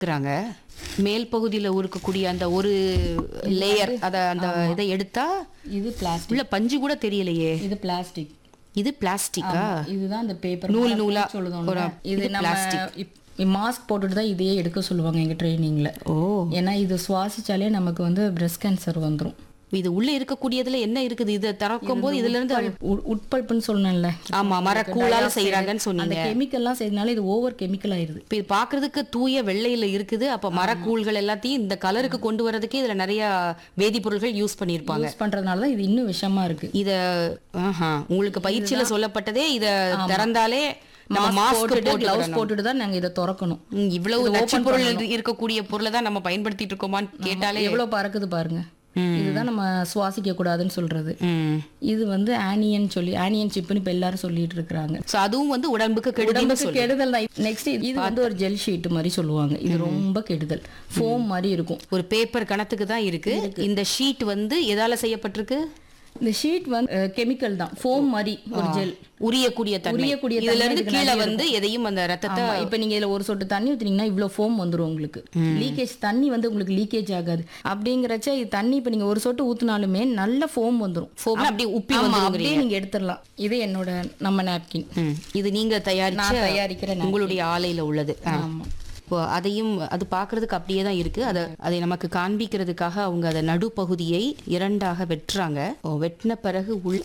இருக்கிறாங்க மேல் பகுதியில இருக்கக்கூடிய அந்த ஒரு லேயர் அத அந்த இதை எடுத்தா இது பிளாஸ்டிக் உள்ள பஞ்சு கூட தெரியலையே இது பிளாஸ்டிக் இது பிளாஸ்டிக்கா இதுதான் அந்த பேப்பர் நூல் நூலா சொல்லுதோம்ல ஒரு- இது இது நம்ம மாஸ்க் போட்டுட்டு தான் இதையே எடுக்க சொல்லுவாங்க எங்க ட்ரைனிங்ல ஓ ஏன்னா இது சுவாசிச்சாலே நமக்கு வந்து பிரஸ்ட் கேன்சர் வந்துரும் இது உள்ள இருக்கக்கூடியதுல என்ன இருக்குது இதை திறக்கும் போது இதுல இருந்து உட்- உட்பல்ப்புன்னு சொன்னேன்ல ஆமா மரக்கூழால செய்யறாங்கன்னு அந்த சொன்னீங்க கெமிக்கல்லாம் செய்யறதுனால இது ஓவர் கெமிக்கல் ஆயிருது இப்ப இது பாக்குறதுக்கு தூய வெள்ளையில இருக்குது அப்ப மரக்கூழ்கள் எல்லாத்தையும் இந்த கலருக்கு கொண்டு வரதுக்கே இதுல நிறைய வேதிப்பொருட்கள் யூஸ் பண்ணிருப்பாங்க யூஸ் பண்றதுனால தான் இது இன்னும் விஷமா இருக்கு இத ஆஹா, உங்களுக்கு பயிற்சியில சொல்லப்பட்டதே இத திறந்தாலே நம்ம மாஸ்க் போட்டுட்டு போட்டு கிளவுஸ் போட்டுட்டு தான் நாங்க இதை திறக்கணும் ம், இவ்வளவு நச்சு பொருள் இரு- இருக்கக்கூடிய பொருளை தான் நம்ம பயன்படுத்திட்டு இருக்கோமான்னு கேட்டாலே எவ்வளவு பறக்குது பாருங்க இதுதான் நம்ம சுவாசிக்க கூடாதுன்னு சொல்றது ம் இது வந்து ஆனியன் சொல்லி ஆனியன் சிப்னு இப்ப எல்லாரும் சொல்லிட்டு இருக்காங்க சோ அதுவும் வந்து உடம்புக்கு கெடுதல் உடம்புக்கு கெடுதல் தான் நெக்ஸ்ட் இது வந்து ஒரு ஜெல் ஷீட் மாதிரி சொல்லுவாங்க இது ரொம்ப கெடுதல் ஃபோம் மாதிரி இருக்கும் ஒரு பேப்பர் கணத்துக்கு தான் இருக்கு இந்த ஷீட் வந்து எதால செய்யப்பட்டிருக்கு இந்த ஷீட் வந்து கெமிக்கல் தான் ஃபோம் மாதிரி ஒரு ஜெல் உரியக்கூடிய தன்மை உரியக்கூடிய இதுல தன்மை இருந்து இதுக்கு கீழே நிறைய வந்து எதையும் அந்த ரத்தத்தை ஆமா இப்போ நீங்க இதுல ஒரு சொட்டு தண்ணி ஊத்துனீங்கன்னா இவ்ளோ ஃபோம் வந்துரும் உங்களுக்கு லீக்கேஜ் தண்ணி வந்து உங்களுக்கு லீக்கேஜ் ஆகாது அப்படிங்கறச்ச இது தண்ணி இப்போ நீங்க ஒரு சொட்டு ஊத்துனாலுமே நல்ல ஃபோம் வந்துரும் foam அப்படியே உப்பி ஆமா, வந்துருங்கிறீங்க அப்படியே நீங்க எடுத்துடலாம் இது என்னோட நம்ம நாப்கின் ம். இது நீங்க தயாரிச்ச நான் தயாரிக்கிற napkin. உங்களுடைய ஆலையில உள்ளது ஆ. ஆமா இப்போ அதையும் அது பார்க்கிறதுக்கு அப்படியே தான் இருக்கு அதை அதை நமக்கு காண்பிக்கிறதுக்காக அவங்க அதை நடுப்பகுதியை இரண்டாக வெட்டுறாங்க ஓ, வெட்டின பிறகு உள்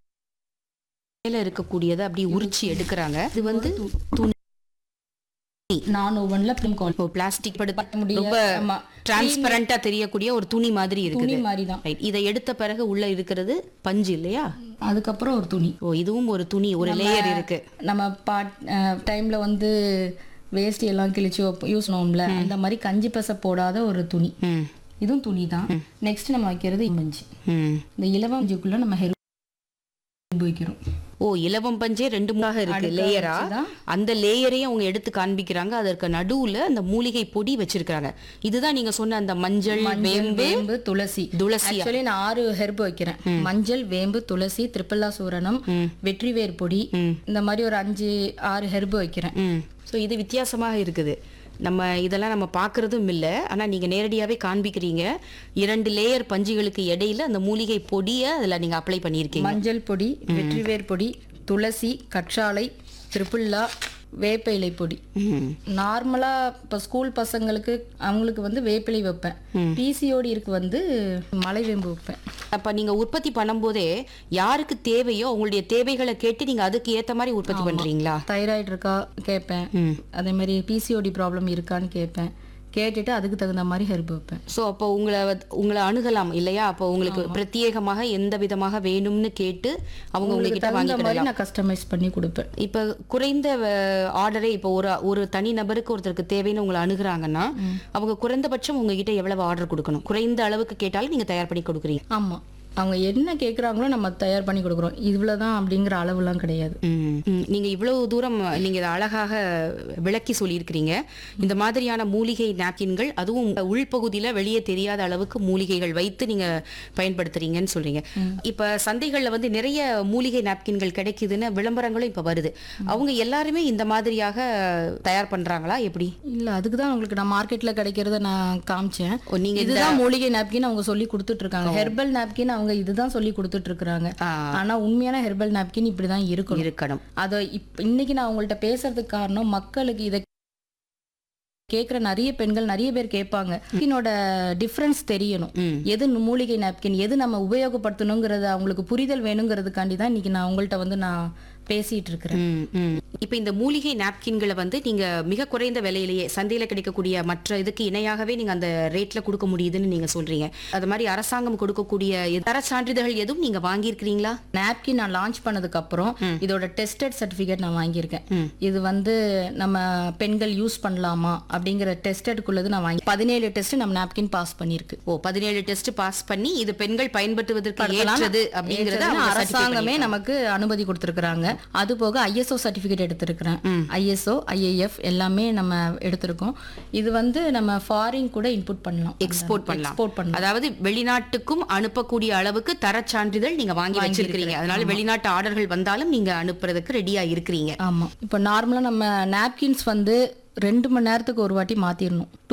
மேல இருக்கக்கூடியதை அப்படியே உரிச்சு எடுக்கிறாங்க இது வந்து துணி நான் ஓவன்ல பிம் கால் பிளாஸ்டிக் படுத்து முடியாது. ரொம்ப ஆமா. டிரான்ஸ்பரண்டா தெரியக்கூடிய ஒரு துணி மாதிரி துணி இருக்குது மாதிரி தான் Right. இதை எடுத்த பிறகு உள்ள இருக்கிறது பஞ்சு இல்லையா அதுக்கப்புறம் ஒரு துணி ஓ இதுவும் ஒரு துணி ஒரு லேயர் இருக்கு நம்ம பாட் டைம்ல வந்து வேஷ்டி எல்லாம் கிழிச்சு யூஸ் பண்ணுவோம்ல அந்த மாதிரி கஞ்சி பசை போடாத ஒரு துணி ம் இதுவும் துணி தான் நெக்ஸ்ட் நம்ம வைக்கிறது இமஞ்சி ம் இந்த இலவஞ்சிக்குள்ள நம்ம ஹெர் வைக்கிறோம் ஓ இலவம் பஞ்சே ரெண்டு மூணாக இருக்கு அடுக்க லேயரா வச்சுதான். அந்த லேயரையும் அவங்க எடுத்து காண்பிக்கிறாங்க அதற்கு நடுவுல அந்த மூலிகை பொடி வச்சிருக்காங்க இதுதான் நீங்க சொன்ன அந்த மஞ்சள் வேம்பு வேம்பு துளசி துளசி ஆக்சுவலி நான் ஆறு ஹெர்ப் வைக்கிறேன் மஞ்சள் வேம்பு துளசி திரிப்பல்லா சூரணம் வெற்றிவேர் பொடி இந்த மாதிரி ஒரு அஞ்சு ஆறு ஹெர்ப் வைக்கிறேன் ம் ஸோ இது வித்தியாசமாக இருக்குது நம்ம இதெல்லாம் நம்ம பார்க்கறதும் இல்லை ஆனால் நீங்கள் நேரடியாகவே காண்பிக்கிறீங்க இரண்டு லேயர் பஞ்சுகளுக்கு இடையில அந்த மூலிகை பொடியை அதில் நீங்கள் அப்ளை பண்ணியிருக்கீங்க மஞ்சள் பொடி வெற்றிவேர் பொடி துளசி கற்றாழை திரிப்புல்லா வேப்ப இலை பொடி ம் நார்மலா இப்போ ஸ்கூல் பசங்களுக்கு அவங்களுக்கு வந்து வேப்பிலை வைப்பேன் பிசிஓடி இருக்கு வந்து மலைவேம்பு வைப்பேன் அப்போ நீங்கள் உற்பத்தி பண்ணும்போதே யாருக்கு தேவையோ உங்களுடைய தேவைகளை கேட்டு நீங்கள் அதுக்கு ஏற்ற மாதிரி உற்பத்தி பண்ணுறீங்களா தைராய்டு இருக்கா கேட்பேன் அதே மாதிரி பிசிஓடி ப்ராப்ளம் இருக்கான்னு கேட்பேன் கேட்டுட்டு அதுக்கு தகுந்த மாதிரி ஹெர்ப் வைப்பேன் ஸோ அப்போ உங்களை வந்து- உங்களை அணுகலாம் இல்லையா அப்போ உங்களுக்கு பிரத்யேகமாக எந்த விதமாக வேணும்னு கேட்டு அவங்க உங்ககிட்ட தகுந்த வாங்கிக்கலாம் மாதிரி நான் கஸ்டமைஸ் பண்ணி கொடுப்பேன் இப்போ குறைந்த ஆர்டரே இப்போ ஒரு ஒரு தனி நபருக்கு ஒருத்தருக்கு தேவைன்னு உங்களை அணுகுறாங்கன்னா அவங்க குறைந்தபட்சம் உங்ககிட்ட எவ்வளவு ஆர்டர் கொடுக்கணும் குறைந்த அளவுக்கு கேட்டாலும் நீங்க தயார் பண்ணி கொடுக்குறீங்க ஆமா அவங்க என்ன கேட்குறாங்களோ நம்ம தயார் பண்ணி கொடுக்குறோம் இவ்வளவுதான் அப்படிங்கிற அளவுலாம் கிடையாது ம், ம். நீங்க இவ்வளவு தூரம் நீங்க இதை அழகாக விளக்கி சொல்லியிருக்கிறீங்க இந்த மாதிரியான மூலிகை நாப்கின்கள் அதுவும் உள்பகுதியில வெளியே தெரியாத அளவுக்கு மூலிகைகள் வைத்து நீங்க பயன்படுத்துறீங்கன்னு சொல்றீங்க இப்ப சந்தைகள்ல வந்து நிறைய மூலிகை நாப்கின்கள் கிடைக்குதுன்னு விளம்பரங்களும் இப்ப வருது அவங்க எல்லாருமே இந்த மாதிரியாக தயார் பண்றாங்களா எப்படி இல்ல அதுக்கு தான் உங்களுக்கு நான் மார்க்கெட்ல கிடைக்கிறத நான் காமிச்சேன் ஓ, நீங்க இந்த- இதுதான் மூலிகை நாப்கின் அவங்க சொல்லி கொடுத்துட்டு இருக்காங்க ஹெர்பல் நாப்கின் அவங்க இதுதான் சொல்லி கொடுத்துட்டு இருக்காங்க ஆ. ஆனா உண்மையான ஹெர்பல் நாப்கின் இப்படிதான் இருக்கணும் இருக்கணும் அதை இப் இன்னைக்கு நான் உங்கள்ட்ட பேசுறதுக்கு காரணம் மக்களுக்கு இதை கேட்குற நிறைய பெண்கள் நிறைய பேர் கேட்பாங்க நாப்கினோட டிஃப்ரென்ஸ் தெரியணும் ம். எது மூலிகை நாப்கின் எது நம்ம உபயோகப்படுத்தணுங்கிறது அவங்களுக்கு புரிதல் வேணுங்கிறதுக்காண்டி தான் இன்னைக்கு நான் உங்கள்ட்ட வந்து நான் பேசிட்டு இருக்கிறேன் ம், ம். இப்ப இந்த மூலிகை நாப்கின்களை வந்து நீங்க மிக குறைந்த விலையிலேயே சந்தையில கிடைக்கக்கூடிய மற்ற இதுக்கு இணையாகவே நீங்க அந்த ரேட்ல கொடுக்க முடியுதுன்னு நீங்க சொல்றீங்க அது மாதிரி அரசாங்கம் கொடுக்கக்கூடிய தர சான்றிதழ்கள் எதுவும் நீங்க வாங்கியிருக்கிறீங்களா நாப்கின் நான் லான்ச் பண்ணதுக்கு அப்புறம் இதோட டெஸ்டட் சர்டிபிகேட் நான் வாங்கியிருக்கேன் இது வந்து நம்ம பெண்கள் யூஸ் பண்ணலாமா அப்படிங்கிற டெஸ்டடுக்குள்ளது நான் வாங்கி பதினேழு டெஸ்ட் நம்ம நாப்கின் பாஸ் பண்ணியிருக்கு ஓ பதினேழு டெஸ்ட் பாஸ் பண்ணி இது பெண்கள் பயன்படுத்துவதற்கு படுத்தலாம். ஏற்றது அப்படிங்கறத ஏற்றதுன்னு அவங்க certify அரசாங்கமே நமக்கு அனுமதி கொடுத்திருக்காங்க அது போக ஐஎஸ்ஓ சர்டிபிகேட் எடுத்திருக்கிறேன் ஐஎஸ்ஓ ஐஏஎஃப் எல்லாமே நம்ம எடுத்திருக்கோம் இது வந்து நம்ம ஃபாரின் கூட இன்புட் பண்ணலாம் எக்ஸ்போர்ட் பண்ணலாம் எக்ஸ்போர்ட் பண்ணலாம் அதாவது வெளிநாட்டுக்கும் அனுப்பக்கூடிய அளவுக்கு தரச் சான்றிதழ் நீங்க வாங்கி வச்சிருக்கீங்க அதனால வெளிநாட்டு ஆர்டர்கள் வந்தாலும் நீங்க அனுப்புறதுக்கு ரெடியா இருக்கிறீங்க ஆமா இப்போ நார்மலா நம்ம நாப்கின்ஸ் வந்து ரெண்டு மணி நேரத்துக்கு ஒரு வாட்டி மாத்திரணும்